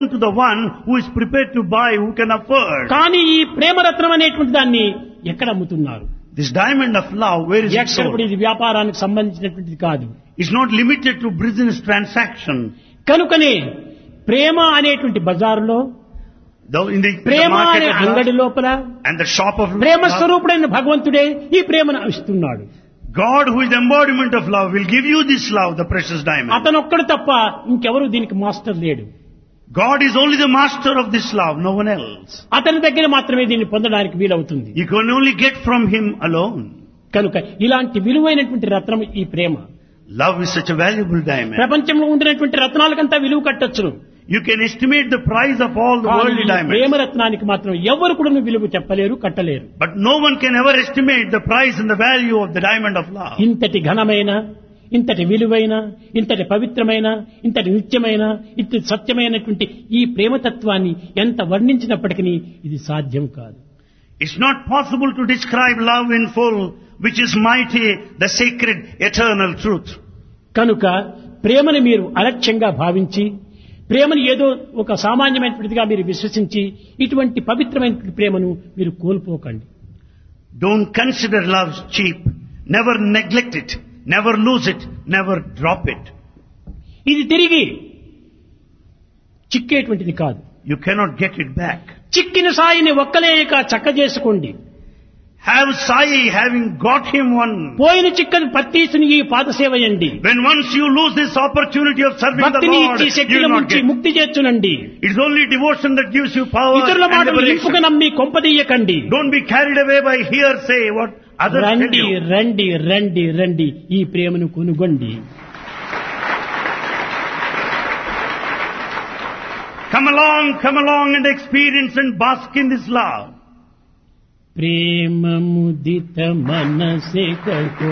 to the one who is prepared to buy, who can afford. కానీ ఈ ప్రేమరత్నం అనేటువంటి దాన్ని ఎక్కడ అమ్ముతున్నారు This diamond of love, where is it ఎక్కడ కూడా sold? ఇది వ్యాపారానికి సంబంధించినటువంటిది కాదు It's not limited to business transaction. కనుకనే ప్రేమ అనేటువంటి బజారులో Though in the, the Prema market అనే of అంగడి love లోపల and the shop of Prema love, స్వరూపుడైన భగవంతుడే ఈ ప్రేమను ఇస్తున్నాడు God who is the embodiment of love will give you this love, the precious diamond. అతనొక్కడు తప్ప ఇంకెవరు దీనికి మాస్టర్ లేడు God is only the master of this love, no one else. అతని దగ్గర మాత్రమే దీన్ని పొందడానికి వీలవుతుంది You can only get from him alone. కనుక ఇలాంటి విలువైనటువంటి రత్నం ఈ ప్రేమ Love is such a valuable diamond. ప్రపంచంలో ఉండినటువంటి రత్నాలకంతా విలువ కట్టొచ్చును You can estimate the price of all the కానీ worldly ఈ diamonds. ప్రేమరత్నానికి మాత్రం ఎవరు కూడా విలువ చెప్పలేరు కట్టలేరు But no one can ever estimate the price and the value of the diamond of love. ఇంతటి ఘనమైన ఇంతటి విలువైన ఇంతటి పవిత్రమైన ఇంతటి నిత్యమైన ఇంతటి సత్యమైనటువంటి ఈ ప్రేమతత్వాన్ని ఎంత వర్ణించినప్పటికీ ఇది సాధ్యం కాదు It's not possible to describe love in full, which is mighty, the sacred, eternal truth. కనుక ప్రేమను మీరు అలక్ష్యంగా భావించి ప్రేమను ఏదో ఒక సామాన్యమైనటువంటిదిగా మీరు విశ్వసించి ఇటువంటి పవిత్రమైనటువంటి ప్రేమను మీరు కోల్పోకండి Don't consider love cheap. Never neglect it. Never lose it. Never drop it. ఇది తిరిగి చిక్కేటువంటిది కాదు You cannot get it back. చిక్కిన సాయిని ఒక్కలేక చక్క చేసుకోండి Have Sai having got him one. పోయిన చిక్కని పత్తీసుని ఈ పాద సేవయండి When once you lose this opportunity of serving the భక్తిని Lord, ఇచ్చి you శక్తిని will not ముంచి get. ముక్తి చేర్చునండి It's only devotion that gives you power ఇతరుల and మాటలు liberation. ఇంపుగా నమ్మి కొంపదీయకండి Don't be carried away by hearsay, what others tell రండి you. రండి రండి రండి ఈ ప్రేమను కొనుగొండి Come along, come along and experience and bask in this love. ప్రేమ ముదిత మనసే కహో